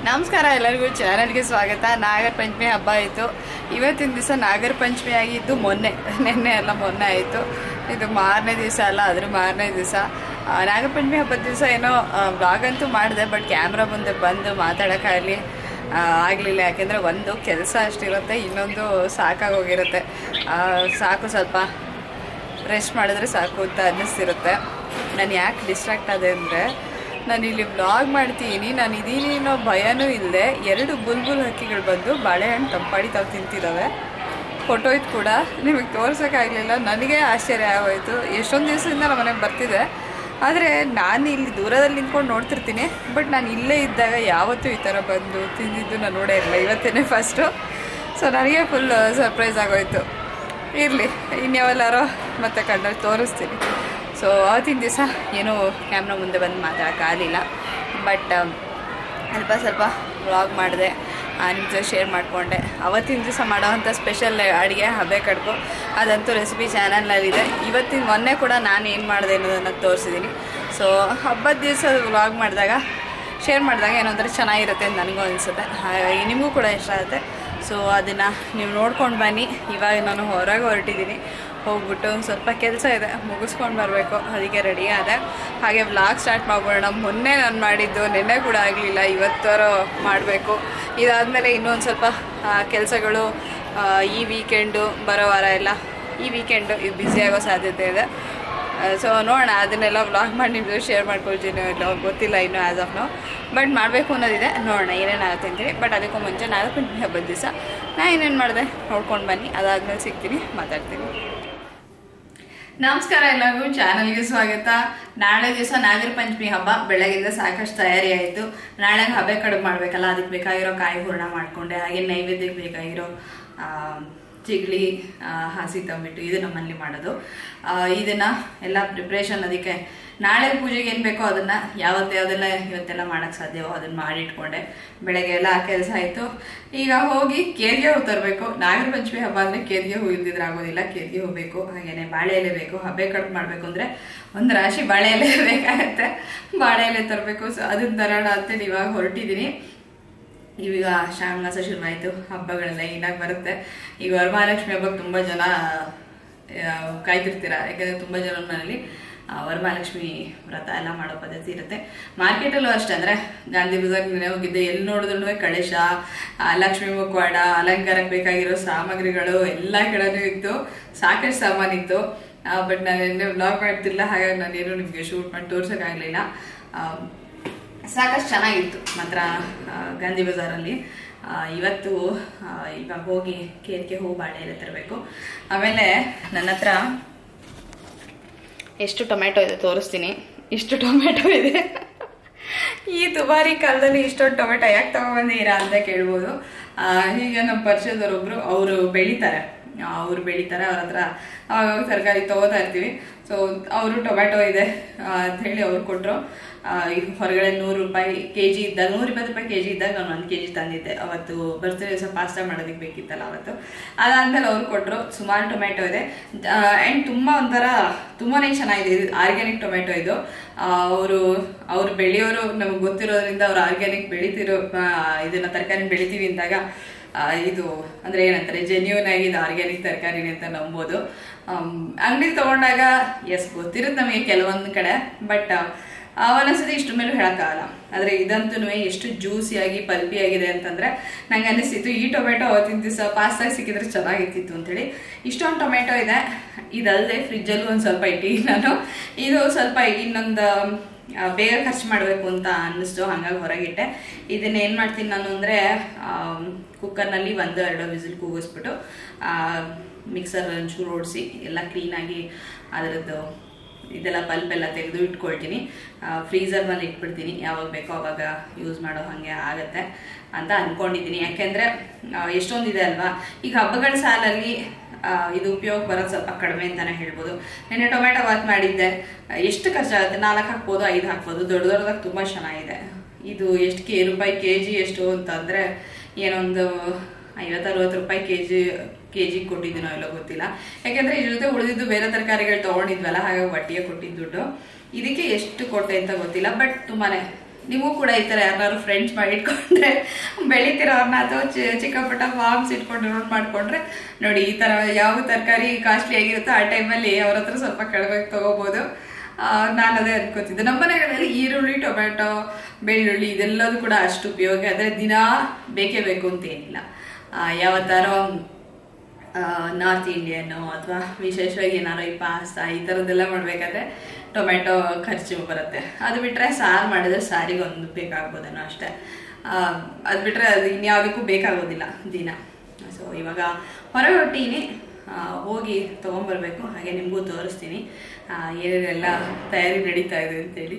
ನಮಸ್ಕಾರ ಎಲ್ಲರಿಗೂ ಚಾನಲ್ಗೆ ಸ್ವಾಗತ ನಾಗರ ಪಂಚಮಿ ಹಬ್ಬ ಆಯಿತು ಇವತ್ತಿನ ದಿವಸ ನಾಗರ ಪಂಚಮಿ ಆಗಿದ್ದು ಮೊನ್ನೆ ನಿನ್ನೆ ಎಲ್ಲ ಮೊನ್ನೆ ಆಯಿತು ಇದು ಮಾರನೇ ದಿವಸ ಅಲ್ಲ ಅದ್ರ ಮಾರನೇ ದಿವಸ ನಾಗರ ಪಂಚಮಿ ಹಬ್ಬದ ದಿವಸ ಏನೋ ಬ್ಲಾಗ್ ಅಂತೂ ಮಾಡಿದೆ ಬಟ್ ಕ್ಯಾಮ್ರಾ ಮುಂದೆ ಬಂದು ಮಾತಾಡೋಕ್ಕಾಗಲಿ ಆಗಲಿಲ್ಲ ಯಾಕೆಂದರೆ ಒಂದು ಕೆಲಸ ಅಷ್ಟಿರುತ್ತೆ ಇನ್ನೊಂದು ಸಾಕಾಗೋಗಿರುತ್ತೆ ಆ, ಸಾಕು ಸ್ವಲ್ಪ ರೆಸ್ಟ್ ಮಾಡಿದ್ರೆ ಸಾಕು ಅಂತ ಅನ್ನಿಸ್ತಿರುತ್ತೆ ನಾನು ಯಾಕೆ ಡಿಸ್ಟ್ರಾಕ್ಟ್ ಆದೆ ಅಂದರೆ ನಾನು ಇಲ್ಲಿ ಬ್ಲಾಗ್ ಮಾಡ್ತೀನಿ ನಾನು ಇದೀನಿ ಅನ್ನೋ ಭಯನೂ ಇಲ್ಲದೆ ಎರಡು ಬುಲ್ಬುಲ್ ಹಕ್ಕಿಗಳು ಬಂದು ಬಾಳೆಹಣ್ಣು ತಂಪಾಡಿ ತಾವು ತಿಂತಿದ್ದಾವೆ ಫೋಟೋ ಇತ್ತು ಕೂಡ ನಿಮಗೆ ತೋರ್ಸೋಕ್ಕಾಗಲಿಲ್ಲ ನನಗೆ ಆಶ್ಚರ್ಯ ಆಗೋಯ್ತು ಎಷ್ಟೊಂದು ದಿವಸದಿಂದ ನಮ್ಮ ಮನೆಗೆ ಬರ್ತಿದೆ ಆದರೆ ನಾನು ಇಲ್ಲಿ ದೂರದಲ್ಲಿ ನಿಂತ್ಕೊಂಡು ನೋಡ್ತಿರ್ತೀನಿ ಬಟ್ ನಾನು ಇಲ್ಲೇ ಇದ್ದಾಗ ಯಾವತ್ತೂ ಈ ಥರ ಬಂದು ತಿಂದಿದ್ದು ನಾನು ನೋಡೇ ಇರಲಿಲ್ಲ ಇವತ್ತೇ ಫಸ್ಟು ಸೊ ನನಗೆ ಫುಲ್ ಸರ್ಪ್ರೈಸ್ ಆಗೋಯ್ತು ಇರಲಿ ಇನ್ಯಾವೆಲ್ಲಾರೋ ಮತ್ತೆ ಕಂಡ್ರೆ ತೋರಿಸ್ತೀನಿ ಸೊ ಆವತ್ತಿನ ದಿವಸ ಏನೂ ಕ್ಯಾಮ್ರಾ ಮುಂದೆ ಬಂದು ಮಾತಾಡೋಕ್ಕಾಗಲಿಲ್ಲ ಬಟ್ ಸ್ವಲ್ಪ ಸ್ವಲ್ಪ ವ್ಲಾಗ್ ಮಾಡಿದೆ ನಿಮ್ಮ ಜೊತೆ ಶೇರ್ ಮಾಡಿಕೊಂಡೆ ಅವತ್ತಿನ ದಿವಸ ಮಾಡೋವಂಥ ಸ್ಪೆಷಲ್ ಅಡುಗೆ ಹಬೆ ಕಡುಬು ಅದಂತೂ ರೆಸಿಪಿ ಚಾನಲ್ನಲ್ಲಿದೆ ಇವತ್ತಿನ ಮೊನ್ನೆ ಕೂಡ ನಾನು ಏನು ಮಾಡಿದೆ ಅನ್ನೋದನ್ನು ತೋರಿಸಿದ್ದೀನಿ ಸೊ ಹಬ್ಬದ ದಿವಸ ವ್ಲಾಗ್ ಮಾಡಿದಾಗ ಶೇರ್ ಮಾಡಿದಾಗ ಏನಂದ್ರೆ ಚೆನ್ನಾಗಿರುತ್ತೆ ಅಂತ ನನಗೂ ಅನಿಸುತ್ತೆ ಹಾಗಾಗಿ ನಿಮಗೂ ಕೂಡ ಇಷ್ಟ ಆಗುತ್ತೆ ಸೊ ಅದನ್ನು ನೀವು ನೋಡ್ಕೊಂಡು ಬನ್ನಿ ಇವಾಗ ನಾನು ಹೊರಗೆ ಹೊರಟಿದ್ದೀನಿ ಹೋಗ್ಬಿಟ್ಟು ಒಂದು ಸ್ವಲ್ಪ ಕೆಲಸ ಇದೆ ಮುಗಿಸ್ಕೊಂಡು ಬರಬೇಕು ಅದಕ್ಕೆ ರೆಡಿ ಆದೆ ಹಾಗೆ ವ್ಲಾಗ್ ಸ್ಟಾರ್ಟ್ ಮಾಡ್ಬೋಣ ಮೊನ್ನೆ ನಾನು ಮಾಡಿದ್ದು ನಿನ್ನೆ ಕೂಡ ಆಗಲಿಲ್ಲ ಇವತ್ತಾರು ಮಾಡಬೇಕು ಇದಾದಮೇಲೆ ಇನ್ನೊಂದು ಸ್ವಲ್ಪ ಕೆಲಸಗಳು ಈ ವೀಕೆಂಡು ಬರೋ ವಾರ ಎಲ್ಲ ಈ ವೀಕೆಂಡು ಇದು ಬ್ಯುಸಿ ಆಗೋ ಸಾಧ್ಯತೆ ಇದೆ ಸೊ ನೋಡೋಣ ಅದನ್ನೆಲ್ಲ ವ್ಲಾಗ್ ಮಾಡಿ ನಿಮ್ಮದು ಶೇರ್ ಮಾಡ್ಕೊಳ್ತೀನಿ ಇಲ್ಲ ಗೊತ್ತಿಲ್ಲ ಇನ್ನೂ ಆ್ಯಸ್ ಆಫ್ ನಾವು ಬಟ್ ಮಾಡಬೇಕು ಅನ್ನೋದಿದೆ ನೋಡೋಣ ಏನೇನಾಗುತ್ತೆ ಅಂತೇಳಿ ಬಟ್ ಅದಕ್ಕೂ ಮುಂಚೆ ನಾಲ್ಕು ಪಂಚಮಿ ಹಬ್ಬದ ದಿವಸ ನಾ ಏನೇನು ಮಾಡಿದೆ ನೋಡ್ಕೊಂಡು ಬನ್ನಿ ಅದಾದ್ಮೇಲೆ ಸಿಗ್ತೀನಿ ಮಾತಾಡ್ತೀನಿ ನಮಸ್ಕಾರ ಎಲ್ಲರಿಗೂ ಚಾನಲ್ಗೆ ಸ್ವಾಗತ ನಾಳೆ ದಿವಸ ನಾಗರ ಪಂಚಮಿ ಹಬ್ಬ ಬೆಳಗಿಂದ ಸಾಕಷ್ಟು ತಯಾರಿ ಆಯಿತು ನಾಳೆ ಹಬ್ಬೆ ಕಡುಬು ಮಾಡಬೇಕಲ್ಲ ಅದಕ್ಕೆ ಬೇಕಾಗಿರೋ ಕಾಯಿ ಹೂರಣ ಮಾಡಿಕೊಂಡೆ ಹಾಗೆ ನೈವೇದ್ಯಕ್ಕೆ ಬೇಕಾಗಿರೋ ಆ, ಚಿಗ್ಲಿ ಆ, ಹಸಿ ತಂಬಿಟ್ಟು ಇದು ನಮ್ಮಲ್ಲಿ ಮಾಡೋದು ಆ, ಇದನ್ನ ಎಲ್ಲ ಪ್ರಿಪ್ರೇಷನ್ ಅದಕ್ಕೆ ನಾಳೆ ಪೂಜೆಗೆ ಏನು ಬೇಕೋ ಅದನ್ನ ಯಾವತ್ತು ಯಾವ್ದೆಲ್ಲ ಇವತ್ತೆಲ್ಲ ಮಾಡೋಕ್ಕೆ ಸಾಧ್ಯವೋ ಅದನ್ನ ಮಾಡಿ ಇಟ್ಕೊಂಡೆ ಬೆಳಗ್ಗೆ ಎಲ್ಲ ಕೆಲಸ ಆಯಿತು ಈಗ ಹೋಗಿ ಕೇರಿಗೆ ಹೂ ತರಬೇಕು ನಾಗರ ಪಂಚಮಿ ಹಬ್ಬ ಅಂದರೆ ಕೇರಿಗೆ ಹೂ ಇಲ್ದಿದ್ರೆ ಆಗೋದಿಲ್ಲ ಕೇರಿಗೆ ಹೂ ಬೇಕು ಹಾಗೇನೆ ಬಾಳೆ ಎಲೆ ಬೇಕು ಹಬ್ಬೆ ಕಡುಬು ಮಾಡಬೇಕು ಅಂದರೆ ಒಂದು ರಾಶಿ ಬಾಳೆ ಎಲೆ ಬೇಕಾಗತ್ತೆ ಬಾಳೆ ಎಲೆ ತರಬೇಕು ಸೊ ಅದನ್ನ ತರೋಣ ಅಂತೇಳಿ ಇವಾಗ ಹೊರಟಿದ್ದೀನಿ ಈಗ ಶ್ರಾವಣ ಮಾಸ ಶುರುವಾಯಿತು ಹಬ್ಬಗಳೆಲ್ಲ ಏನಾಗಿ ಬರುತ್ತೆ ಈಗ ವರಮಹಾಲಕ್ಷ್ಮಿ ಹಬ್ಬಕ್ಕೆ ತುಂಬ ಜನ ಆ, ಕಾಯ್ತಿರ್ತೀರ ಯಾಕಂದರೆ ತುಂಬ ಜನ ಮನೇಲಿ ಆ, ವರಮಹಾಲಕ್ಷ್ಮಿ ವ್ರತ ಎಲ್ಲ ಮಾಡೋ ಪದ್ಧತಿ ಇರುತ್ತೆ ಮಾರ್ಕೆಟಲ್ಲೂ ಅಷ್ಟೇ ಅಂದರೆ ಗಾಂಧಿ ಬಜಾರ್ ನೆನೆ ಹೋಗಿದ್ದೆ ಎಲ್ಲಿ ನೋಡಿದ್ರು ಕಳಶ ಆ, ಲಕ್ಷ್ಮಿ ಮುಖವಾಡ ಅಲಂಕಾರಕ್ಕೆ ಬೇಕಾಗಿರೋ ಸಾಮಗ್ರಿಗಳು ಎಲ್ಲ ಕಡೆನೂ ಇತ್ತು ಸಾಕಷ್ಟು ಸಾಮಾನಿತ್ತು ಬಟ್ ನಾನು ಎಣ್ಣೆ ವ್ಲಾಗ್ ಮಾಡ್ತಿಲ್ಲ ಹಾಗಾಗಿ ನಾನೇನು ನಿಮಗೆ ಶೂಟ್ ಮಾಡಿ ತೋರ್ಸೋಕ್ಕಾಗಲಿಲ್ಲ ಸಾಕಷ್ಟು ಚೆನ್ನಾಗಿತ್ತು ಮಾತ್ರ ಆ, ಗಾಂಧಿ ಬಜಾರಲ್ಲಿ ಆ, ಇವತ್ತು ಆ, ಇವಾಗ ಹೋಗಿ ಕೇರ್ಗೆ ಹೂ ಬಾಳೆ ಎಲ್ಲ ತರಬೇಕು ಆಮೇಲೆ ನನ್ನ ಹತ್ರ ಎಷ್ಟು ಟೊಮೆಟೊ ಇದೆ ತೋರಿಸ್ತೀನಿ ಇಷ್ಟು ಟೊಮೆಟೊ ಇದೆ ಈ ದುಬಾರಿ ಕಾಲದಲ್ಲಿ ಇಷ್ಟೊಂದು ಟೊಮೆಟೊ ಯಾಕೆ ತಗೊಬಂದಿರಾ ಅಂತ ಕೇಳ್ಬೋದು ಆ, ಹೀಗೆ ನಮ್ಮ ಪರಿಚಯದವರೊಬ್ರು ಅವರು ಬೆಳಿತಾರೆ ಅವ್ರು ಬೆಳಿತಾರೆ ಅವ್ರ ಹತ್ರ ಅವಾಗ ತರಕಾರಿ ತಗೋತಾ ಇರ್ತೀವಿ ಸೊ ಅವರು ಟೊಮೆಟೊ ಇದೆ ಆ, ಅಂತ ಹೇಳಿ ಅವ್ರು ಕೊಟ್ಟರು ಈಗ ಹೊರಗಡೆ ನೂರು ರೂಪಾಯಿ ಕೆ ಜಿ ಇದ್ದಾಗ ನೂರ ಇಪ್ಪತ್ತು ರೂಪಾಯಿ ಕೆ ಜಿ ಇದ್ದಾಗ ನಾನು ಒಂದು ಕೆ ಜಿ ತಂದಿದ್ದೆ ಅವತ್ತು ಬರ್ತ್ಡೇ ದಿವಸ ಪಾಸ್ತಾ ಮಾಡೋದಕ್ಕೆ ಬೇಕಿತ್ತಲ್ಲ ಅವತ್ತು ಅದಾದ್ಮೇಲೆ ಅವ್ರು ಕೊಟ್ಟರು ಸುಮಾರು ಟೊಮೆಟೊ ಇದೆ ಆ್ಯಂಡ್ ತುಂಬ ಒಂಥರ ತುಂಬಾ ಚೆನ್ನಾಗಿದೆ ಇದು ಆರ್ಗ್ಯಾನಿಕ್ ಟೊಮೆಟೊ ಇದು ಅವರು ಅವ್ರು ಬೆಳೆಯೋರು ನಮಗೆ ಗೊತ್ತಿರೋದ್ರಿಂದ ಅವ್ರು ಆರ್ಗ್ಯಾನಿಕ್ ಬೆಳಿತಿರೋ ಆ, ಇದನ್ನ ತರಕಾರಿ ಬೆಳಿತೀವಿ ಅಂದಾಗ ಆ, ಇದು ಅಂದ್ರೆ ಏನಂತಾರೆ ಜೆನ್ಯೂನ್ ಆಗಿ ಇದು ಆರ್ಗ್ಯಾನಿಕ್ ತರಕಾರಿನೇ ಅಂತ ನಂಬೋದು ಅಂಗಡಿ ತಗೊಂಡಾಗ ಎಸ್ ಗೊತ್ತಿರುತ್ತೆ ನಮಗೆ ಕೆಲವೊಂದು ಕಡೆ ಬಟ್ ಒಂದೊಂದ್ಸತಿ ಇಷ್ಟ್ರ ಮೇಲೂ ಹೇಳೋಕ್ಕಾಗಲ್ಲ ಆದರೆ ಇದಂತೂ ಎಷ್ಟು ಜ್ಯೂಸಿಯಾಗಿ ಪಲ್ಪಿಯಾಗಿದೆ ಅಂತಂದ್ರೆ ನಂಗೆ ಅನಿಸ್ತಿತ್ತು ಈ ಟೊಮೆಟೊ ಅವತ್ತಿನ ದಿವಸ ಪಾಸ್ತಾಗಿ ಸಿಕ್ಕಿದ್ರೆ ಚೆನ್ನಾಗಿರ್ತಿತ್ತು ಅಂತೇಳಿ ಇಷ್ಟೊಂದು ಟೊಮೆಟೊ ಇದೆ ಇದಲ್ಲದೆ ಫ್ರಿಜ್ಜಲ್ಲೂ ಒಂದು ಸ್ವಲ್ಪ ಇಟ್ಟಿ ನಾನು ಇದು ಸ್ವಲ್ಪ ಇನ್ನೊಂದು ಆ, ಬೇಗ ಖರ್ಚು ಮಾಡಬೇಕು ಅಂತ ಅನ್ನಿಸ್ತು ಹಾಗಾಗಿ ಹೊರಗಿಟ್ಟೆ ಇದನ್ನ ಏನು ಮಾಡ್ತೀನಿ ನಾನು ಅಂದರೆ ಕುಕ್ಕರ್ನಲ್ಲಿ ಒಂದು ಎರಡು ವಿಸಿಲ್ ಕೂಗಿಸ್ಬಿಟ್ಟು ಮಿಕ್ಸರ್ ಒಂಚೂರು ಓಡಿಸಿ ಎಲ್ಲ ಕ್ಲೀನಾಗಿ ಅದರದ್ದು ಇದೆಲ್ಲ ಪಲ್ಪ್ ಎಲ್ಲ ತೆಗೆದು ಇಟ್ಕೊಳ್ತೀನಿ ಫ್ರೀಝರ್ನಲ್ಲಿ ಇಟ್ಬಿಡ್ತೀನಿ ಯಾವಾಗ ಬೇಕೋ ಅವಾಗ ಯೂಸ್ ಮಾಡೋ ಹಾಗೆ ಆಗತ್ತೆ ಅಂತ ಅಂದ್ಕೊಂಡಿದ್ದೀನಿ ಯಾಕೆಂದರೆ ಎಷ್ಟೊಂದಿದೆ ಅಲ್ವಾ ಈಗ ಹಬ್ಬಗಳ ಸಾಲಲ್ಲಿ ಆ, ಇದು ಉಪಯೋಗ ಬರೋದು ಸ್ವಲ್ಪ ಕಡಿಮೆ ಅಂತಾನೆ ಹೇಳ್ಬೋದು ನೆನ್ನೆ ಟೊಮೆಟೊ ಬಾತ್ ಮಾಡಿದ್ದೆ ಎಷ್ಟು ಖರ್ಚಾಗುತ್ತೆ ನಾಲ್ಕು ಹಾಕ್ಬೋದು ಐದು ಹಾಕ್ಬೋದು ದೊಡ್ಡ ದೊಡ್ಡದಾಗಿ ತುಂಬ ಚೆನ್ನಾಗಿದೆ ಇದು ಎಷ್ಟು ಕೆ ರೂಪಾಯಿ ಕೆ ಜಿ ಎಷ್ಟು ಅಂತಂದರೆ ಏನೊಂದು ಐವತ್ತು ಅರವತ್ತು ರೂಪಾಯಿ ಕೆ ಜಿ ಕೆ ಜಿ ಕೊಟ್ಟಿದ್ದೀನೋ ಎಲ್ಲೋ ಗೊತ್ತಿಲ್ಲ ಯಾಕೆಂದರೆ ಇದ್ರ ಜೊತೆ ಉಳಿದಿದ್ದು ಬೇರೆ ತರಕಾರಿಗಳು ತೊಗೊಂಡಿದ್ವಲ್ಲ ಹಾಗಾಗಿ ಒಟ್ಟಿಗೆ ಕೊಟ್ಟಿದ್ದು ದುಡ್ಡು ಇದಕ್ಕೆ ಎಷ್ಟು ಕೊಟ್ಟೆ ಅಂತ ಗೊತ್ತಿಲ್ಲ ಬಟ್ ತುಂಬಾನೇ ನೀವು ಕೂಡ ಈ ಥರ ಯಾರು ಫ್ರೆಂಡ್ಸ್ ಮಾಡಿ ಇಟ್ಕೊಂಡ್ರೆ ಬೆಳಿತಿರೋರ್ನ ಅಥವಾ ಚಿ- ಚಿಕ್ಕ ಪುಟ್ಟ ಫಾರ್ಮ್ಸ್ ಇಟ್ಕೊಂಡು ರೋಡ್ ಮಾಡ್ಕೊಂಡ್ರೆ ನೋಡಿ ಈ ಥರ ಯಾವ ತರಕಾರಿ ಕಾಸ್ಟ್ಲಿ ಆಗಿರುತ್ತೋ ಆ ಟೈಮಲ್ಲಿ ಅವ್ರ ಹತ್ರ ಸ್ವಲ್ಪ ಕಡಿಮೆ ತಗೋಬೋದು ನಾನು ಅದೇ ಅನ್ಕೋತಿದ್ದೆ ನಮ್ಮ ಮನೆಗಳಲ್ಲಿ ಈರುಳ್ಳಿ ಟೊಮೆಟೊ ಬೆಳ್ಳುಳ್ಳಿ ಇದೆಲ್ಲದೂ ಕೂಡ ಅಷ್ಟು ಉಪಯೋಗ ಆದರೆ ದಿನಾ ಬೇಕೇ ಬೇಕು ಅಂತ ಏನಿಲ್ಲ ಯಾವತ್ತಾರೋ ನಾರ್ತ್ ಇಂಡಿಯನ್ನು ಅಥವಾ ವಿಶೇಷವಾಗಿ ಏನಾರು ಈ ಪಾಸ್ತಾ ಈ ಥರದ್ದೆಲ್ಲ ಮಾಡಬೇಕಾದ್ರೆ ಟೊಮೆಟೊ ಖರ್ಚು ಬರುತ್ತೆ ಅದು ಬಿಟ್ಟರೆ ಸಾರು ಮಾಡಿದ್ರೆ ಸಾರಿಗೆ ಒಂದು ಬೇಕಾಗ್ಬೋದೇನೋ ಅಷ್ಟೇ ಅದು ಬಿಟ್ಟರೆ ಅದು ಇನ್ಯಾವುದಕ್ಕೂ ಬೇಕಾಗೋದಿಲ್ಲ ದಿನ ಸೊ ಇವಾಗ ಹೊರಗೆ ಹೊಟ್ಟೀನಿ ಆ, ಹೋಗಿ ತೊಗೊಂಬರ್ಬೇಕು ಹಾಗೆ ನಿಮಗೂ ತೋರಿಸ್ತೀನಿ ಆ, ಏನೇನೆಲ್ಲ ತಯಾರಿ ನಡೀತಾ ಇದೆ ಅಂತೇಳಿ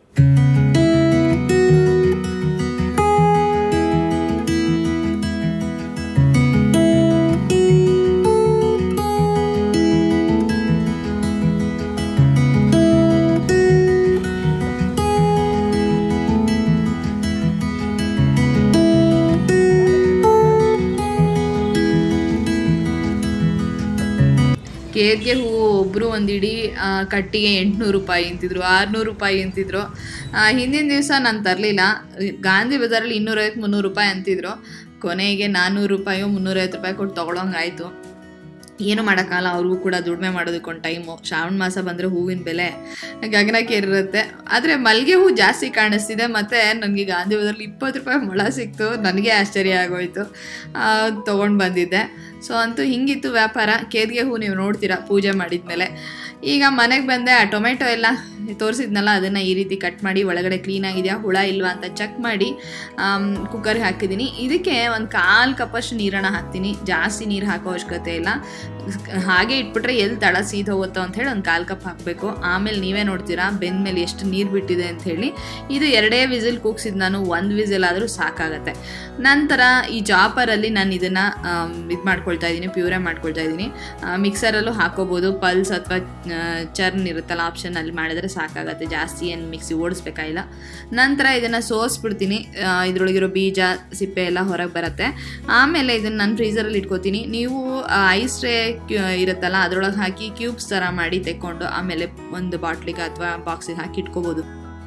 ಕೇರ್ಗೆ ಹೂವು ಒಬ್ಬರು ಒಂದು ಇಡೀ ಆ, ಕಟ್ಟಿಗೆ ಎಂಟುನೂರು ರೂಪಾಯಿ ಅಂತಿದ್ರು ಆರುನೂರು ರೂಪಾಯಿ ಅಂತಿದ್ರು ಆ, ಹಿಂದಿನ ದಿವಸ ನಾನು ತರಲಿಲ್ಲ ಗಾಂಧಿ ಬಜಾರಲ್ಲಿ ಇನ್ನೂರೈವತ್ತು ಮುನ್ನೂರು ರೂಪಾಯಿ ಅಂತಿದ್ರು ಕೊನೆಗೆ ನಾನ್ನೂರು ರೂಪಾಯೋ ಮುನ್ನೂರೈವತ್ತು ರೂಪಾಯಿ ಕೊಟ್ಟು ತೊಗೊಳಂಗಾಯ್ತು ಏನು ಮಾಡೋಕ್ಕಲ್ಲ ಅವ್ರಿಗೂ ಕೂಡ ದುಡಿಮೆ ಮಾಡೋದಕ್ಕೊಂದು ಟೈಮು ಶ್ರಾವಣ ಮಾಸ ಬಂದರೆ ಹೂವಿನ ಬೆಲೆ ಗಗನಕ್ಕೇರಿರುತ್ತೆ ಆದರೆ ಮಲ್ಲಿಗೆ ಹೂ ಜಾಸ್ತಿ ಕಾಣಿಸ್ತಿದೆ ಮತ್ತು ನನಗೆ ಗಾಂಧಿ ಬಜಾರಲ್ಲಿ ಇಪ್ಪತ್ತು ರೂಪಾಯಿ ಮೊಳ ಸಿಕ್ತು ನನಗೆ ಆಶ್ಚರ್ಯ ಆಗೋಯ್ತು ತೊಗೊಂಡು ಬಂದಿದ್ದೆ ಸೊ ಅಂತೂ ಹಿಂಗಿತ್ತು ವ್ಯಾಪಾರ ಕೇದಿಗೆ ಹೂ ನೀವು ನೋಡ್ತೀರಾ ಪೂಜೆ ಮಾಡಿದ್ಮೇಲೆ ಈಗ ಮನೆಗೆ ಬಂದೆ ಆ ಟೊಮೆಟೊ ಎಲ್ಲ ತೋರಿಸಿದ್ನಲ್ಲ ಅದನ್ನು ಈ ರೀತಿ ಕಟ್ ಮಾಡಿ ಒಳಗಡೆ ಕ್ಲೀನ್ ಆಗಿದೆಯಾ ಹುಳ ಇಲ್ವಾ ಅಂತ ಚೆಕ್ ಮಾಡಿ ಕುಕ್ಕರ್ಗೆ ಹಾಕಿದ್ದೀನಿ ಇದಕ್ಕೆ ಒಂದು ಕಾಲು ಕಪ್ಪಷ್ಟು ನೀರನ್ನು ಹಾಕ್ತೀನಿ ಜಾಸ್ತಿ ನೀರು ಹಾಕೋ ಅವಶ್ಯಕತೆ ಇಲ್ಲ ಹಾಗೆ ಇಟ್ಬಿಟ್ರೆ ಎಲ್ಲಿ ತಳ ಸೀದ್ ಹೋಗುತ್ತೋ ಅಂತ ಹೇಳಿ ಒಂದು ಕಾಲು ಕಪ್ ಹಾಕಬೇಕು ಆಮೇಲೆ ನೀವೇ ನೋಡ್ತೀರಾ ಬೆಂದ ಮೇಲೆ ಎಷ್ಟು ನೀರು ಬಿಟ್ಟಿದೆ ಅಂತ ಹೇಳಿ ಇದು ಎರಡೇ ವಿಸಿಲ್ ಕೂಗ್ಸಿದ್ ನಾನು ಒಂದು ವಿಸಿಲ್ ಆದರೂ ಸಾಕಾಗತ್ತೆ ನಂತರ ಈ ಜಾಪರಲ್ಲಿ ನಾನು ಇದನ್ನು ಇದು ಮಾಡ್ಕೊಳ್ತಾ ಇದ್ದೀನಿ ಪ್ಯೂರೇ ಮಾಡ್ಕೊಳ್ತಾ ಇದ್ದೀನಿ ಮಿಕ್ಸರಲ್ಲೂ ಹಾಕೋಬೋದು ಪಲ್ಸ್ ಅಥವಾ ಚರ್ನ್ ಇರುತ್ತಲ್ಲ ಆಪ್ಷನ್ ಅಲ್ಲಿ ಮಾಡಿದ್ರೆ ಸಾಕಾಗತ್ತೆ ಜಾಸ್ತಿ ಏನು ಮಿಕ್ಸಿ ಓಡಿಸ್ಬೇಕಾಗಿಲ್ಲ ನಂತರ ಇದನ್ನು ಸೋಸ್ಬಿಡ್ತೀನಿ ಇದರೊಳಗಿರೋ ಬೀಜ ಸಿಪ್ಪೆ ಎಲ್ಲ ಹೊರಗೆ ಬರುತ್ತೆ ಆಮೇಲೆ ಇದನ್ನು ನಾನು ಫ್ರೀಸರಲ್ಲಿ ಇಟ್ಕೋತೀನಿ ನೀವು ಐಸ್ ಟ್ರೇ ಇರುತ್ತಲ್ಲ ಅದರೊಳಗೆ ಹಾಕಿ ಕ್ಯೂಬ್ಸ್ ಥರ ಮಾಡಿ ತೆಕ್ಕೊಂಡು ಆಮೇಲೆ ಒಂದು ಬಾಟ್ಲಿಗೆ ಅಥವಾ ಬಾಕ್ಸಿಗೆ ಹಾಕಿ ಇಟ್ಕೋಬೋದು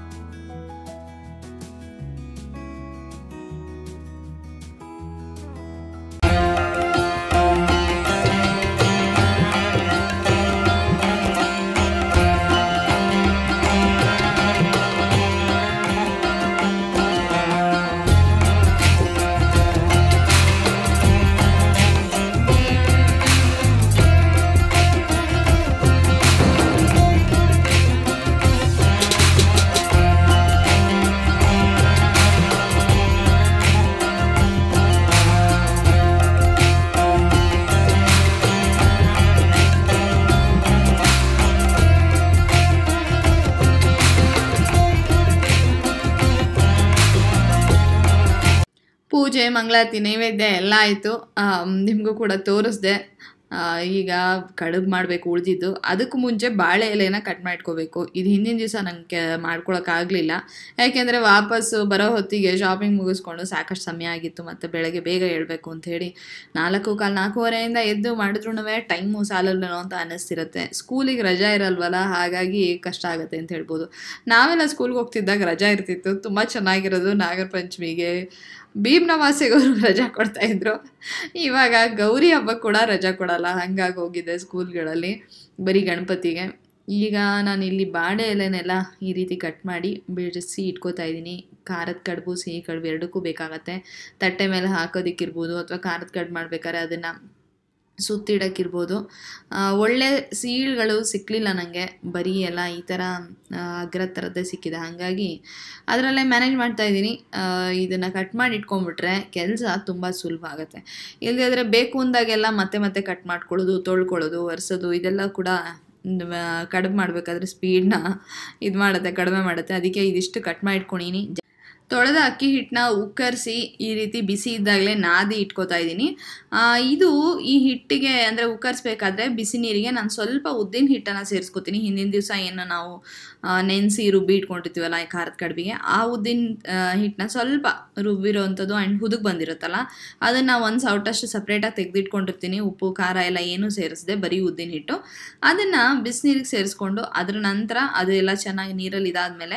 ಪೂಜೆ ಮಂಗಳಾರತಿ ನೈವೇದ್ಯ ಎಲ್ಲ ಆಯಿತು ನಿಮಗೂ ಕೂಡ ತೋರಿಸ್ದೆ ಆ, ಈಗ ಕಡುಬು ಮಾಡಬೇಕು ಉಳಿದಿದ್ದು ಅದಕ್ಕೂ ಮುಂಚೆ ಬಾಳೆ ಎಲೆನ ಕಟ್ ಮಾಡ್ಕೋಬೇಕು ಇದು ಹಿಂದಿನ ದಿವಸ ನನಗೆ ಮಾಡ್ಕೊಳಕ್ಕಾಗಲಿಲ್ಲ ಯಾಕೆಂದರೆ ವಾಪಸ್ಸು ಬರೋ ಹೊತ್ತಿಗೆ ಶಾಪಿಂಗ್ ಮುಗಿಸ್ಕೊಂಡು ಸಾಕಷ್ಟು ಸಮಯ ಆಗಿತ್ತು ಮತ್ತು ಬೆಳಗ್ಗೆ ಬೇಗ ಹೇಳ್ಬೇಕು ಅಂತ ಹೇಳಿ ನಾಲ್ಕು ಕಾಲು ನಾಲ್ಕೂವರೆಯಿಂದ ಎದ್ದು ಮಾಡಿದ್ರೂ ಟೈಮು ಸಾಲಲ್ಲೋ ಅಂತ ಅನ್ನಿಸ್ತಿರುತ್ತೆ ಸ್ಕೂಲಿಗೆ ರಜಾ ಇರಲ್ವಲ್ಲ ಹಾಗಾಗಿ ಕಷ್ಟ ಆಗುತ್ತೆ ಅಂತ ಹೇಳ್ಬೋದು ನಾವೆಲ್ಲ ಸ್ಕೂಲ್ಗೆ ಹೋಗ್ತಿದ್ದಾಗ ರಜಾ ಇರ್ತಿತ್ತು ತುಂಬ ಚೆನ್ನಾಗಿರೋದು ನಾಗರ ಪಂಚಮಿಗೆ ಭೀಮ್ನವಾಸಿಗೆ ಅವರು ರಜಾ ಕೊಡ್ತಾ ಇದ್ರು ಇವಾಗ ಗೌರಿ ಹಬ್ಬ ಕೂಡ ರಜಾ ಕೊಡಲ್ಲ ಹಂಗಾಗಿ ಹೋಗಿದ್ದೆ ಸ್ಕೂಲ್ಗಳಲ್ಲಿ ಬರೀ ಗಣಪತಿಗೆ ಈಗ ನಾನು ಇಲ್ಲಿ ಬಾಳೆ ಎಲೆನೆಲ್ಲ ಈ ರೀತಿ ಕಟ್ ಮಾಡಿ ಬಿಡಿಸಿ ಇಟ್ಕೋತಾ ಇದ್ದೀನಿ ಖಾರದ ಕಡುಬು ಸಿಹಿ ಕಡುಬು ಎರಡಕ್ಕೂ ಬೇಕಾಗತ್ತೆ ತಟ್ಟೆ ಮೇಲೆ ಹಾಕೋದಿಕ್ಕಿರ್ಬೋದು ಅಥವಾ ಖಾರದ ಕಡುಬು ಮಾಡ್ಬೇಕಾದ್ರೆ ಅದನ್ನು ಸುತ್ತಿಡಕ್ಕಿರ್ಬೋದು ಆ, ಒಳ್ಳೆ ಸೀಳ್ಗಳು ಸಿಕ್ಕಲಿಲ್ಲ ನನಗೆ ಬರೀ ಎಲ್ಲ ಈ ಥರ ಅಗ್ರ ಥರದ್ದೇ ಸಿಕ್ಕಿದೆ ಹಾಗಾಗಿ ಅದರಲ್ಲೇ ಮ್ಯಾನೇಜ್ ಮಾಡ್ತಾ ಇದ್ದೀನಿ ಇದನ್ನು ಕಟ್ ಮಾಡಿ ಇಟ್ಕೊಂಡ್ಬಿಟ್ರೆ ಕೆಲಸ ತುಂಬ ಸುಲಭ ಆಗುತ್ತೆ ಇಲ್ಲದಿದ್ರೆ ಬೇಕು ಅಂದಾಗೆಲ್ಲ ಮತ್ತೆ ಮತ್ತೆ ಕಟ್ ಮಾಡ್ಕೊಳ್ಳೋದು ತೊಳ್ಕೊಳ್ಳೋದು ಒರೆಸೋದು ಇದೆಲ್ಲ ಕೂಡ ಮ್, ಕಡಿಮೆ ಮಾಡಬೇಕಾದ್ರೆ ಸ್ಪೀಡ್ನ ಇದು ಮಾಡುತ್ತೆ ಕಡಿಮೆ ಮಾಡುತ್ತೆ ಅದಕ್ಕೆ ಇದಿಷ್ಟು ಕಟ್ ಮಾಡಿ ಇಟ್ಕೊಂಡಿನಿ ತೊಳೆದ ಅಕ್ಕಿ ಹಿಟ್ಟನ್ನ ಉಕ್ಕರಿಸಿ ಈ ರೀತಿ ಬಿಸಿ ಇದ್ದಾಗಲೇ ನಾದಿ ಇಟ್ಕೋತಾ ಇದ್ದೀನಿ ಆ, ಇದು ಈ ಹಿಟ್ಟಿಗೆ ಅಂದರೆ ಉಕ್ಕರಿಸ್ಬೇಕಾದ್ರೆ ಬಿಸಿ ನೀರಿಗೆ ನಾನು ಸ್ವಲ್ಪ ಉದ್ದಿನ ಹಿಟ್ಟನ್ನು ಸೇರಿಸ್ಕೊತೀನಿ ಹಿಂದಿನ ದಿವಸ ಏನು ನಾವು ನೆನೆಸಿ ರುಬ್ಬಿ ಇಟ್ಕೊಂಡಿರ್ತೀವಲ್ಲ ಈ ಖಾರದ ಕಡುಬಿಗೆ ಆ ಉದ್ದಿನ ಹಿಟ್ಟನ್ನ ಸ್ವಲ್ಪ ರುಬ್ಬಿರೋವಂಥದ್ದು ಆ್ಯಂಡ್ ಹುದುಗ್ ಬಂದಿರುತ್ತಲ್ಲ ಅದನ್ನು ಒಂದು ಸೌಟಷ್ಟು ಸಪ್ರೇಟಾಗಿ ತೆಗೆದಿಟ್ಕೊಂಡಿರ್ತೀನಿ ಉಪ್ಪು ಖಾರ ಎಲ್ಲ ಏನೂ ಸೇರಿಸದೆ ಬರೀ ಉದ್ದಿನ ಹಿಟ್ಟು ಅದನ್ನು ಬಿಸಿನೀರಿಗೆ ಸೇರಿಸ್ಕೊಂಡು ಅದ್ರ ನಂತರ ಅದೆಲ್ಲ ಚೆನ್ನಾಗಿ ನೀರಲ್ಲಿ ಇದಾದಮೇಲೆ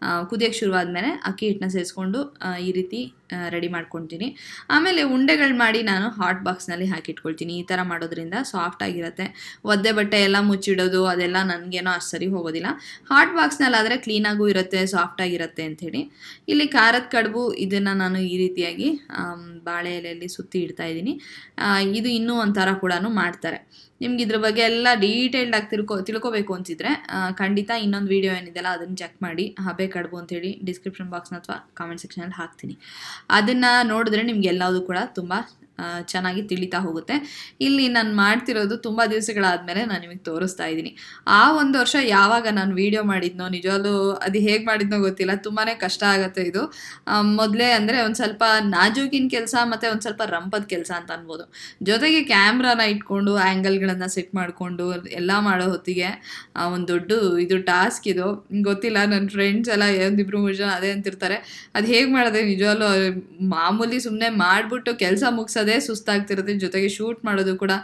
ಕುದಿಯೋಕ್ಕೆ ಶುರುವಾದಮೇಲೆ ಅಕ್ಕಿ ಹಿಟ್ಟನ್ನ ಸೇರಿಸ್ಕೊಂಡು ಆ, ಈ ರೀತಿ ರೆಡಿ ಮಾಡ್ಕೊತೀನಿ ಆಮೇಲೆ ಉಂಡೆಗಳು ಮಾಡಿ ನಾನು ಹಾಟ್ ಬಾಕ್ಸ್ನಲ್ಲಿ ಹಾಕಿಟ್ಕೊಳ್ತೀನಿ ಈ ಥರ ಮಾಡೋದ್ರಿಂದ ಸಾಫ್ಟ್ ಆಗಿರುತ್ತೆ ಒದ್ದೆ ಬಟ್ಟೆ ಎಲ್ಲ ಮುಚ್ಚಿಡೋದು ಅದೆಲ್ಲ ನನಗೇನೋ ಅಷ್ಟು ಸರಿ ಹೋಗೋದಿಲ್ಲ ಹಾಟ್ ಬಾಕ್ಸ್ನಲ್ಲಾದರೆ ಕ್ಲೀನಾಗೂ ಇರುತ್ತೆ ಸಾಫ್ಟ್ ಆಗಿರುತ್ತೆ ಅಂಥೇಳಿ ಇಲ್ಲಿ ಖಾರದ ಕಡುಬು ಇದನ್ನು ನಾನು ಈ ರೀತಿಯಾಗಿ ಆಮ್, ಬಾಳೆ ಎಲೆಯಲ್ಲಿ ಸುತ್ತಿ ಇಡ್ತಾ ಇದ್ದೀನಿ ಆ, ಇದು ಇನ್ನೂ ಒಂಥರ ಕೂಡ ಮಾಡ್ತಾರೆ ನಿಮ್ಗೆ ಇದ್ರ ಬಗ್ಗೆ ಎಲ್ಲ ಡೀಟೇಲ್ಡ್ ಆಗಿ ತಿಳ್ಕೊ ತಿಳ್ಕೊಬೇಕು ಅಂತಿದ್ರೆ ಆ, ಖಂಡಿತ ಇನ್ನೊಂದು ವೀಡಿಯೋ ಏನಿದೆಯಲ್ಲ ಅದನ್ನು ಚೆಕ್ ಮಾಡಿ ಹಬೆ ಕಡುಬು ಅಂತೇಳಿ ಡಿಸ್ಕ್ರಿಪ್ಷನ್ ಬಾಕ್ಸ್ನ ಅಥವಾ ಕಾಮೆಂಟ್ ಸೆಕ್ಷನಲ್ಲಿ ಹಾಕ್ತೀನಿ ಅದನ್ನು ನೋಡಿದ್ರೆ ನಿಮ್ಗೆ ಎಲ್ಲವೂ ಕೂಡ ತುಂಬ ಆ, ಚೆನ್ನಾಗಿ ತಿಳಿತಾ ಹೋಗುತ್ತೆ ಇಲ್ಲಿ ನಾನು ಮಾಡ್ತಿರೋದು ತುಂಬ ದಿವಸಗಳಾದಮೇಲೆ ನಾನು ನಿಮಗೆ ತೋರಿಸ್ತಾ ಇದ್ದೀನಿ ಆ ಒಂದು ವರ್ಷ ಯಾವಾಗ ನಾನು ವೀಡಿಯೋ ಮಾಡಿದ್ನೋ ನಿಜವಾಗ್ಲೂ ಅದು ಹೇಗೆ ಮಾಡಿದ್ನೋ ಗೊತ್ತಿಲ್ಲ ತುಂಬಾ ಕಷ್ಟ ಆಗುತ್ತೆ ಇದು ಮೊದಲೇ ಅಂದರೆ ಒಂದು ಸ್ವಲ್ಪ ನಾಜೂಕಿನ ಕೆಲಸ ಮತ್ತು ಒಂದು ಸ್ವಲ್ಪ ರಂಪದ ಕೆಲಸ ಅಂತ ಅನ್ಬೋದು ಜೊತೆಗೆ ಕ್ಯಾಮ್ರಾನ ಇಟ್ಕೊಂಡು ಆ್ಯಂಗಲ್ಗಳನ್ನು ಸೆಟ್ ಮಾಡಿಕೊಂಡು ಎಲ್ಲ ಮಾಡೋ ಹೊತ್ತಿಗೆ ಒಂದು ದೊಡ್ಡ ಇದು ಟಾಸ್ಕ್ ಇದು ಗೊತ್ತಿಲ್ಲ ನನ್ನ ಫ್ರೆಂಡ್ಸ್ ಎಲ್ಲ ಒಂದಿಬ್ರು ಮೂರು ಜನ ಅದೇ ಅಂತಿರ್ತಾರೆ ಅದು ಹೇಗೆ ಮಾಡೋದೆ ನಿಜವಾಗ್ಲೂ ಮಾಮೂಲಿ ಸುಮ್ಮನೆ ಮಾಡಿಬಿಟ್ಟು ಕೆಲಸ ಮುಗಿಸೋದೇ ಸುಸ್ತಾಗ್ತಿರುತ್ತೆ ಜೊತೆಗೆ ಶೂಟ್ ಮಾಡೋದು ಕೂಡ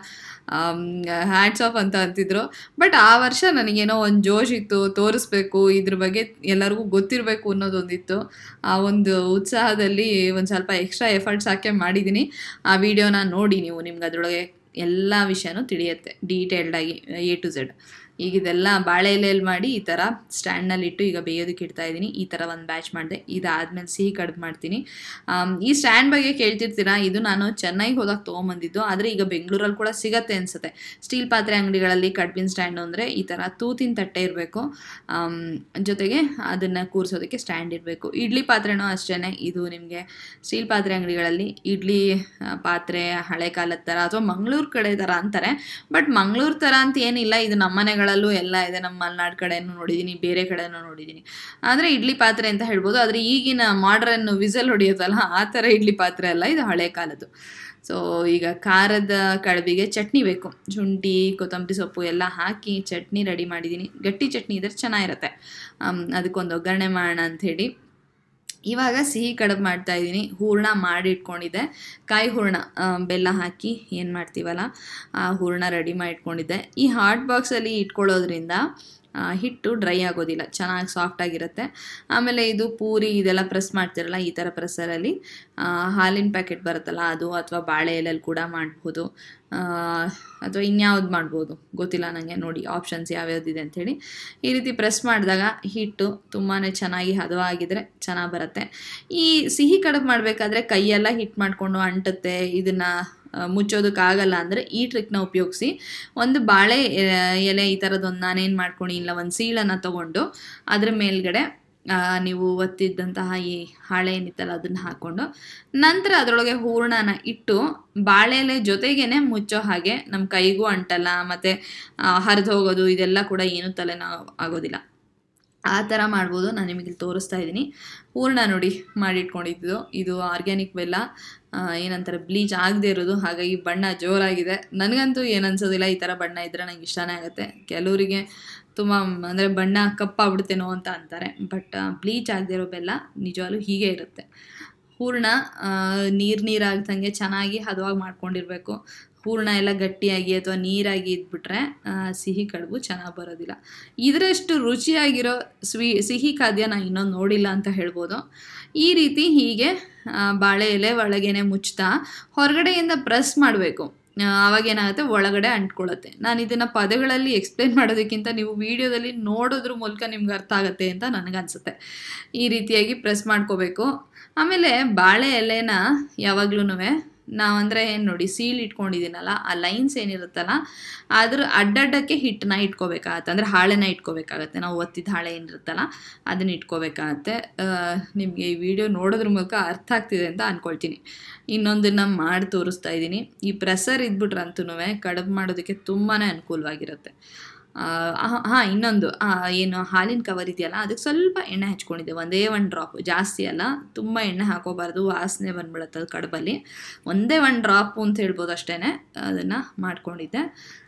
ಹ್ಯಾಟ್ಸ್ ಆಫ್ ಅಂತ ಅಂತಿದ್ರು ಬಟ್ ಆ ವರ್ಷ ನನಗೇನೋ ಒಂದು ಜೋಶ್ ಇತ್ತು ತೋರಿಸ್ಬೇಕು ಇದ್ರ ಬಗ್ಗೆ ಎಲ್ಲರಿಗೂ ಗೊತ್ತಿರಬೇಕು ಅನ್ನೋದೊಂದಿತ್ತು ಆ ಒಂದು ಉತ್ಸಾಹದಲ್ಲಿ ಒಂದು ಸ್ವಲ್ಪ ಎಕ್ಸ್ಟ್ರಾ ಎಫರ್ಟ್ಸ್ ಹಾಕಿ ಮಾಡಿದ್ದೀನಿ ಆ ವಿಡಿಯೋನ ನೋಡಿ ನೀವು ನಿಮ್ಗೆ ಅದರೊಳಗೆ ಎಲ್ಲ ವಿಷಯನೂ ತಿಳಿಯುತ್ತೆ ಡೀಟೇಲ್ಡಾಗಿ ಎ ಟು ಝೆಡ್ ಈಗ ಇದೆಲ್ಲ ಬಾಳೆ ಎಲೆಯಲ್ಲಿ ಮಾಡಿ ಈ ಥರ ಸ್ಟ್ಯಾಂಡ್ನಲ್ಲಿ ಇಟ್ಟು ಈಗ ಬೇಯೋದಕ್ಕೆ ಇಡ್ತಾ ಇದ್ದೀನಿ ಈ ಥರ ಒಂದು ಬ್ಯಾಚ್ ಮಾಡಿದೆ ಇದಾದಮೇಲೆ ಸಿಹಿ ಕಡುಬು ಮಾಡ್ತೀನಿ ಆಮ್, ಈ ಸ್ಟ್ಯಾಂಡ್ ಬಗ್ಗೆ ಕೇಳ್ತಿರ್ತೀರಾ ಇದು ನಾನು ಚೆನ್ನೈಗೆ ಹೋದಾಗ ತೊಗೊಂಬಂದಿದ್ದು ಆದರೆ ಈಗ ಬೆಂಗಳೂರಲ್ಲಿ ಕೂಡ ಸಿಗತ್ತೆ ಅನಿಸುತ್ತೆ ಸ್ಟೀಲ್ ಪಾತ್ರೆ ಅಂಗಡಿಗಳಲ್ಲಿ ಕಡ್ಬಿನ ಸ್ಟ್ಯಾಂಡು ಅಂದರೆ ಈ ಥರ ತೂತಿನ ತಟ್ಟೆ ಇರಬೇಕು ಜೊತೆಗೆ ಅದನ್ನು ಕೂರಿಸೋದಕ್ಕೆ ಸ್ಟ್ಯಾಂಡ್ ಇರಬೇಕು ಇಡ್ಲಿ ಪಾತ್ರೆನೂ ಅಷ್ಟೇ ಇದು ನಿಮಗೆ ಸ್ಟೀಲ್ ಪಾತ್ರೆ ಅಂಗಡಿಗಳಲ್ಲಿ ಇಡ್ಲಿ ಆ, ಪಾತ್ರೆ ಹಳೆ ಕಾಲದ ಥರ ಅಥವಾ ಮಂಗಳೂರು ಕಡೆ ಥರ ಅಂತಾರೆ ಬಟ್ ಮಂಗಳೂರು ಥರ ಅಂತ ಏನಿಲ್ಲ ಇದು ನಮ್ಮ ಮನೆಗಳಲ್ಲೂ ಎಲ್ಲ ಇದೆ ನಮ್ಮ ಮಲೆನಾಡು ಕಡೆನೂ ನೋಡಿದ್ದೀನಿ ಬೇರೆ ಕಡೆನೂ ನೋಡಿದ್ದೀನಿ ಆದರೆ ಇಡ್ಲಿ ಪಾತ್ರೆ ಅಂತ ಹೇಳ್ಬೋದು ಆದರೆ ಈಗಿನ ಮಾಡ್ರನ್ ವಿಸಲ್ ಹೊಡೆಯೋದಲ್ಲ ಆ ಥರ ಇಡ್ಲಿ ಪಾತ್ರೆ ಅಲ್ಲ ಇದು ಹಳೆ ಕಾಲದ್ದು ಸೊ ಈಗ ಖಾರದ ಕಡುಬಿಗೆ ಚಟ್ನಿ ಬೇಕು ಶುಂಠಿ ಕೊತ್ತಂಬರಿ ಸೊಪ್ಪು ಎಲ್ಲ ಹಾಕಿ ಚಟ್ನಿ ರೆಡಿ ಮಾಡಿದ್ದೀನಿ ಗಟ್ಟಿ ಚಟ್ನಿ ಇದ್ರೆ ಚೆನ್ನಾಗಿರುತ್ತೆ ಆಮ್, ಅದಕ್ಕೊಂದು ಒಗ್ಗರಣೆ ಮಾಡೋಣ ಅಂಥೇಳಿ ಇವಾಗ ಸಿಹಿ ಕಡುಬು ಮಾಡ್ತಾ ಇದ್ದೀನಿ ಹೂರಣ ಮಾಡಿ ಇಟ್ಕೊಂಡಿದ್ದೆ ಕಾಯಿ ಹೂರಣ ಆ, ಬೆಲ್ಲ ಹಾಕಿ ಏನು ಮಾಡ್ತೀವಲ್ಲ ಆ ಹೂರಣ ರೆಡಿ ಮಾಡಿ ಇಟ್ಕೊಂಡಿದ್ದೆ ಈ ಹಾಟ್ ಬಾಕ್ಸಲ್ಲಿ ಇಟ್ಕೊಳ್ಳೋದ್ರಿಂದ ಆ, ಹಿಟ್ಟು ಡ್ರೈ ಆಗೋದಿಲ್ಲ ಚೆನ್ನಾಗಿ ಸಾಫ್ಟ್ ಆಗಿರುತ್ತೆ ಆಮೇಲೆ ಇದು ಪೂರಿ ಇದೆಲ್ಲ ಪ್ರೆಸ್ ಮಾಡ್ತಿರಲ್ಲ ಈ ಥರ ಪ್ರೆಸ್ಸರಲ್ಲಿ ಹಾಲಿನ ಪ್ಯಾಕೆಟ್ ಬರುತ್ತಲ್ಲ ಅದು ಅಥವಾ ಬಾಳೆ ಎಲೆಯಲ್ಲಿ ಕೂಡ ಮಾಡ್ಬೋದು ಆ, ಅಥವಾ ಇನ್ಯಾವ್ದು ಮಾಡ್ಬೋದು ಗೊತ್ತಿಲ್ಲ ನನಗೆ ನೋಡಿ ಆಪ್ಷನ್ಸ್ ಯಾವ್ಯಾವ್ದಿದೆ ಅಂಥೇಳಿ ಈ ರೀತಿ ಪ್ರೆಸ್ ಮಾಡಿದಾಗ ಹಿಟ್ಟು ತುಂಬಾ ಚೆನ್ನಾಗಿ ಹದವಾಗಿದ್ರೆ ಚೆನ್ನಾಗಿ ಬರುತ್ತೆ ಈ ಸಿಹಿ ಕಡುಬು ಮಾಡಬೇಕಾದ್ರೆ ಕೈಯೆಲ್ಲ ಹಿಟ್ಟು ಮಾಡಿಕೊಂಡು ಅಂಟುತ್ತೆ ಇದನ್ನು ಮುಚ್ಚೋದಕ್ಕಾಗಲ್ಲ ಅಂದರೆ ಈ ಟ್ರಿಕ್ನ ಉಪಯೋಗಿಸಿ ಒಂದು ಬಾಳೆ ಎ- ಎಲೆ ಈ ಥರದೊಂದು ನಾನೇನು ಮಾಡ್ಕೊಂಡು ಇಲ್ಲ ಒಂದು ಸೀಳನ್ನು ತೊಗೊಂಡು ಅದ್ರ ಮೇಲ್ಗಡೆ ಆ, ನೀವು ಒತ್ತಿದ್ದಂತಹ ಈ ಹಾಳೆ ಏನಿತ್ತಲ್ಲ ಅದನ್ನು ಹಾಕ್ಕೊಂಡು ನಂತರ ಅದರೊಳಗೆ ಹೂರಣನ ಇಟ್ಟು ಬಾಳೆಲೆ ಜೊತೆಗೇನೆ ಮುಚ್ಚೋ ಹಾಗೆ ನಮ್ಮ ಕೈಗೂ ಅಂಟಲ್ಲ ಮತ್ತು ಹರಿದು ಹೋಗೋದು ಇದೆಲ್ಲ ಕೂಡ ಏನೂ ತಲೆನೋವು ಆಗೋದಿಲ್ಲ ಆ ಥರ ಮಾಡ್ಬೋದು ನಾನು ನಿಮಗೆ ಇಲ್ಲಿ ತೋರಿಸ್ತಾ ಇದ್ದೀನಿ ಹೂರಣ ನೋಡಿ ಮಾಡಿಟ್ಕೊಂಡಿದ್ದು ಇದು ಆರ್ಗ್ಯಾನಿಕ್ ಬೆಲ್ಲ ಆ, ಏನಂತಾರೆ ಬ್ಲೀಚ್ ಆಗದೆ ಇರೋದು ಹಾಗಾಗಿ ಬಣ್ಣ ಜೋರಾಗಿದೆ ನನಗಂತೂ ಏನು ಅನ್ಸೋದಿಲ್ಲ ಈ ಥರ ಬಣ್ಣ ಇದ್ದರೆ ನಂಗೆ ಇಷ್ಟನೇ ಆಗುತ್ತೆ ಕೆಲವರಿಗೆ ತುಂಬ ಅಂದರೆ ಬಣ್ಣ ಕಪ್ಪಾಗ್ಬಿಡ್ತೇನೋ ಅಂತ ಅಂತಾರೆ ಬಟ್ ಬ್ಲೀಚ್ ಆಗದೆ ಇರೋ ಬೆಲ್ಲ ನಿಜವಾಗ್ಲೂ ಹೀಗೆ ಇರುತ್ತೆ ಹೂರಣ ನೀರು ನೀರಾಗ್ದಂಗೆ ಚೆನ್ನಾಗಿ ಹದವಾಗಿ ಮಾಡ್ಕೊಂಡಿರಬೇಕು ಹೂರಣ ಎಲ್ಲ ಗಟ್ಟಿಯಾಗಿ ಅಥವಾ ನೀರಾಗಿ ಇದ್ಬಿಟ್ರೆ ಆ, ಸಿಹಿ ಕಡುಬು ಚೆನ್ನಾಗಿ ಬರೋದಿಲ್ಲ ಇದರಷ್ಟು ರುಚಿಯಾಗಿರೋ ಸ್ವೀ ಸಿಹಿ ಖಾದ್ಯ ನಾನು ಇನ್ನೊಂದು ನೋಡಿಲ್ಲ ಅಂತ ಹೇಳ್ಬೋದು ಈ ರೀತಿ ಹೀಗೆ ಆ, ಬಾಳೆ ಎಲೆ ಒಳಗೇನೆ ಮುಚ್ತಾ ಹೊರಗಡೆಯಿಂದ ಪ್ರೆಸ್ ಮಾಡಬೇಕು ಆವಾಗ ಏನಾಗುತ್ತೆ ಒಳಗಡೆ ಅಂಟ್ಕೊಳ್ಳುತ್ತೆ ನಾನು ಇದನ್ನು ಪದಗಳಲ್ಲಿ ಎಕ್ಸ್ಪ್ಲೇನ್ ಮಾಡೋದಕ್ಕಿಂತ ನೀವು ವಿಡಿಯೋದಲ್ಲಿ ನೋಡೋದ್ರ ಮೂಲಕ ನಿಮ್ಗೆ ಅರ್ಥ ಆಗುತ್ತೆ ಅಂತ ನನಗನ್ಸುತ್ತೆ ಈ ರೀತಿಯಾಗಿ ಪ್ರೆಸ್ ಮಾಡ್ಕೋಬೇಕು ಆಮೇಲೆ ಬಾಳೆ ಎಲೆನ ಯಾವಾಗ್ಲೂ ನಾವಂದರೆ ಏನು ನೋಡಿ ಸೀಲ್ ಇಟ್ಕೊಂಡಿದ್ದೀನಲ್ಲ ಆ ಲೈನ್ಸ್ ಏನಿರುತ್ತಲ್ಲ ಅದ್ರ ಅಡ್ಡಡ್ಡಕ್ಕೆ ಹಿಟ್ಟನ್ನ ಇಟ್ಕೋಬೇಕಾಗತ್ತೆ ಅಂದರೆ ಹಾಳೆನ ಇಟ್ಕೋಬೇಕಾಗತ್ತೆ ನಾವು ಒತ್ತಿದ ಹಾಳೆ ಏನಿರುತ್ತಲ್ಲ ಅದನ್ನ ಇಟ್ಕೋಬೇಕಾಗತ್ತೆ ನಿಮಗೆ ಈ ವಿಡಿಯೋ ನೋಡೋದ್ರ ಮೂಲಕ ಅರ್ಥ ಆಗ್ತಿದೆ ಅಂತ ಅಂದ್ಕೊಳ್ತೀನಿ ಇನ್ನೊಂದನ್ನು ಮಾಡಿ ತೋರಿಸ್ತಾ ಇದ್ದೀನಿ ಈ ಪ್ರೆಸರ್ ಇದ್ಬಿಟ್ರಂತೂ ಕಡುಬು ಮಾಡೋದಕ್ಕೆ ತುಂಬಾ ಅನುಕೂಲವಾಗಿರುತ್ತೆ ಹಾಂ ಇನ್ನೊಂದು ಆ, ಏನು ಹಾಲಿನ ಕವರ್ ಇದೆಯಲ್ಲ ಅದಕ್ಕೆ ಸ್ವಲ್ಪ ಎಣ್ಣೆ ಹಚ್ಕೊಂಡಿದ್ದೆ ಒಂದೇ ಒಂದು ಡ್ರಾಪ್ ಜಾಸ್ತಿ ಅಲ್ಲ ತುಂಬ ಎಣ್ಣೆ ಹಾಕೋಬಾರ್ದು ವಾಸನೆ ಬಂದ್ಬಿಡುತ್ತೆ ಅದು ಕಡುಬಲ್ಲಿ ಒಂದೇ ಒಂದು ಡ್ರಾಪು ಅಂತ ಹೇಳ್ಬೋದು ಅಷ್ಟೇ ಅದನ್ನು ಮಾಡ್ಕೊಂಡಿದ್ದೆ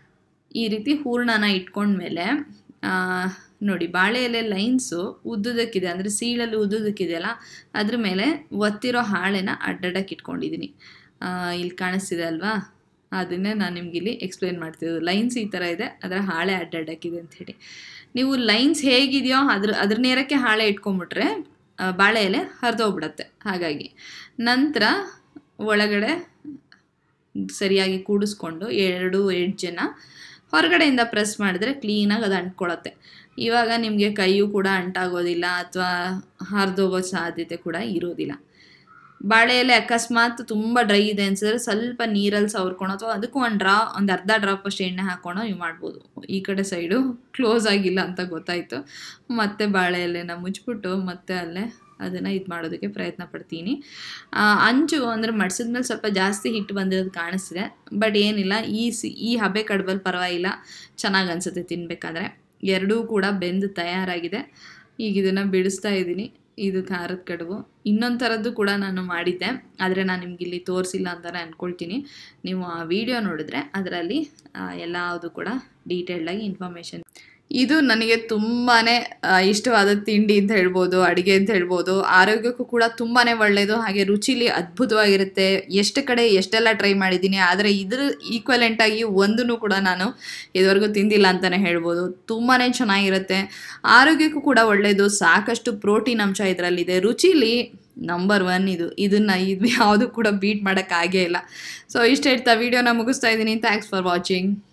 ಈ ರೀತಿ ಹೂರಣನ ಇಟ್ಕೊಂಡ್ಮೇಲೆ ಆ, ನೋಡಿ ಬಾಳೆ ಎಲೆ ಲೈನ್ಸು ಉದ್ದುದಕ್ಕಿದೆ ಅಂದರೆ ಸೀಳಲ್ಲಿ ಉದ್ದುದಕ್ಕಿದೆಯಲ್ಲ ಅದ್ರ ಮೇಲೆ ಒತ್ತಿರೋ ಹಾಳೆನ ಅಡ್ಡಡ್ಡಕ್ಕೆ ಇಟ್ಕೊಂಡಿದ್ದೀನಿ ಆ, ಇಲ್ಲಿ ಕಾಣಿಸ್ತಿದೆ ಅಲ್ವಾ ಅದನ್ನೇ ನಾನು ನಿಮ್ಗೆ ಇಲ್ಲಿ ಎಕ್ಸ್ಪ್ಲೇನ್ ಮಾಡ್ತಿರೋದು ಲೈನ್ಸ್ ಈ ಥರ ಇದೆ ಅದರ ಹಾಳೆ ಅಡ್ಡಡ್ಡಕ್ಕಿದೆ ಅಂಥೇಳಿ ನೀವು ಲೈನ್ಸ್ ಹೇಗಿದೆಯೋ ಅದ್ರ ಅದ್ರ ನೇರಕ್ಕೆ ಹಾಳೆ ಇಟ್ಕೊಂಬಿಟ್ರೆ ಆ, ಬಾಳೆ ಎಲೆ ಹರಿದೋಗ್ಬಿಡತ್ತೆ ಹಾಗಾಗಿ ನಂತರ ಒಳಗಡೆ ಸರಿಯಾಗಿ ಕೂಡಿಸ್ಕೊಂಡು ಎರಡು ಎಡ್ಜನ್ನು ಹೊರಗಡೆಯಿಂದ ಪ್ರೆಸ್ ಮಾಡಿದ್ರೆ ಕ್ಲೀನಾಗಿ ಅದು ಅಂಟ್ಕೊಳತ್ತೆ ಇವಾಗ ನಿಮಗೆ ಕೈಯೂ ಕೂಡ ಅಂಟಾಗೋದಿಲ್ಲ ಅಥವಾ ಹರಿದೋಗೋ ಸಾಧ್ಯತೆ ಕೂಡ ಇರೋದಿಲ್ಲ ಬಾಳೆ ಎಲೆ ಅಕಸ್ಮಾತ್ ತುಂಬ ಡ್ರೈ ಇದೆ ಅನ್ಸಿದ್ರೆ ಸ್ವಲ್ಪ ನೀರಲ್ಲಿ ಸವರ್ಕೊಂಡು ಅಥವಾ ಅದಕ್ಕೂ ಒಂದು ಡ್ರಾ ಒಂದು ಅರ್ಧ ಡ್ರಾಪ್ ಅಷ್ಟು ಎಣ್ಣೆ ಹಾಕ್ಕೊಂಡು ನೀವು ಮಾಡ್ಬೋದು ಈ ಕಡೆ ಸೈಡು ಕ್ಲೋಸ್ ಆಗಿಲ್ಲ ಅಂತ ಗೊತ್ತಾಯಿತು ಮತ್ತೆ ಬಾಳೆ ಎಲೆನ ಮುಚ್ಚಿಬಿಟ್ಟು ಮತ್ತೆ ಅಲ್ಲೇ ಅದನ್ನು ಇದು ಮಾಡೋದಕ್ಕೆ ಪ್ರಯತ್ನ ಪಡ್ತೀನಿ ಆ, ಅಂಚು ಅಂದರೆ ಮಡ್ಸಿದ ಮೇಲೆ ಸ್ವಲ್ಪ ಜಾಸ್ತಿ ಹಿಟ್ಟು ಬಂದಿರೋದು ಕಾಣಿಸ್ತಿದೆ ಬಟ್ ಏನಿಲ್ಲ ಈ ಸಿ ಈ ಹಬೆ ಕಡ್ಬಲ್ಲಿ ಪರವಾಗಿಲ್ಲ ಚೆನ್ನಾಗಿ ಅನಿಸುತ್ತೆ ತಿನ್ನಬೇಕಾದ್ರೆ ಎರಡೂ ಕೂಡ ಬೆಂದು ತಯಾರಾಗಿದೆ ಈಗ ಇದನ್ನು ಬಿಡಿಸ್ತಾ ಇದ್ದೀನಿ ಇದು ಖಾರದ ಕಡುಬು ಇನ್ನೊಂದು ಥರದ್ದು ಕೂಡ ನಾನು ಮಾಡಿದ್ದೆ ಆದರೆ ನಾನು ನಿಮ್ಗೆ ಇಲ್ಲಿ ತೋರಿಸಿಲ್ಲ ಅಂತಲೇ ಅಂದ್ಕೊಳ್ತೀನಿ ನೀವು ಆ ವಿಡಿಯೋ ನೋಡಿದ್ರೆ ಅದರಲ್ಲಿ ಎಲ್ಲದು ಕೂಡ ಡೀಟೇಲ್ಡಾಗಿ ಇನ್ಫಾರ್ಮೇಷನ್ ಇದು ನನಗೆ ತುಂಬಾ ಇಷ್ಟವಾದ ತಿಂಡಿ ಅಂತ ಹೇಳ್ಬೋದು ಅಡುಗೆ ಅಂತ ಹೇಳ್ಬೋದು ಆರೋಗ್ಯಕ್ಕೂ ಕೂಡ ತುಂಬಾ ಒಳ್ಳೆಯದು ಹಾಗೆ ರುಚಿಲಿ ಅದ್ಭುತವಾಗಿರುತ್ತೆ ಎಷ್ಟು ಕಡೆ ಎಷ್ಟೆಲ್ಲ ಟ್ರೈ ಮಾಡಿದ್ದೀನಿ ಆದರೆ ಇದ್ರ ಈಕ್ವಲೆಂಟಾಗಿ ಒಂದೂ ಕೂಡ ನಾನು ಇದುವರೆಗೂ ತಿಂದಿಲ್ಲ ಅಂತಲೇ ಹೇಳ್ಬೋದು ತುಂಬಾ ಚೆನ್ನಾಗಿರುತ್ತೆ ಆರೋಗ್ಯಕ್ಕೂ ಕೂಡ ಒಳ್ಳೆಯದು ಸಾಕಷ್ಟು ಪ್ರೋಟೀನ್ ಅಂಶ ಇದರಲ್ಲಿದೆ ರುಚಿಲಿ ನಂಬರ್ ಒನ್ ಇದು ಇದನ್ನು ಇದು ಯಾವುದು ಕೂಡ ಬೀಟ್ ಮಾಡೋಕ್ಕಾಗೇ ಇಲ್ಲ ಸೊ ಇಷ್ಟ ಹೇಳ್ತಾ ವೀಡಿಯೋನ ಮುಗಿಸ್ತಾ ಇದ್ದೀನಿ ಥ್ಯಾಂಕ್ಸ್ ಫಾರ್ ವಾಚಿಂಗ್